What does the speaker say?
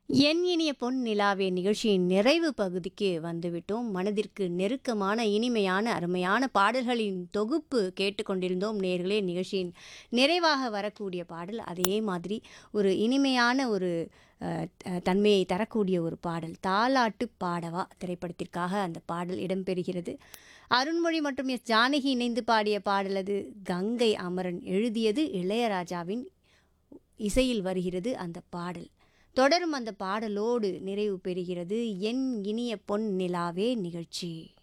என் இனிய பொன் நிலாவே நிகழ்ச்சியின் நிறைவு பகுதிக்கு வந்துவிட்டோம் மனதிற்கு நெருக்கமான இனிமையான அருமையான பாடல்களின் தொகுப்பு கேட்டுக்கொண்டிருந்தோம் நேர்களே நிகழ்ச்சியின் நிறைவாக வரக்கூடிய பாடல் அதே மாதிரி ஒரு இனிமையான ஒரு அஹ், த- தன்மையை தரக்கூடிய ஒரு பாடல் தாலாட்டு பாடவா திரைப்படத்திற்காக அந்த பாடல் இடம்பெறுகிறது அருண்மொழி மற்றும் எஸ் ஜானகி இணைந்து பாடிய பாடல் அது கங்கை அமரன் எழுதியது இளையராஜாவின் இசையில் வருகிறது அந்த பாடல் தொடரும் அந்த பாடலோடு நிறைவு பெறுகிறது என் இனிய பொன் நிலாவே நிகழ்ச்சி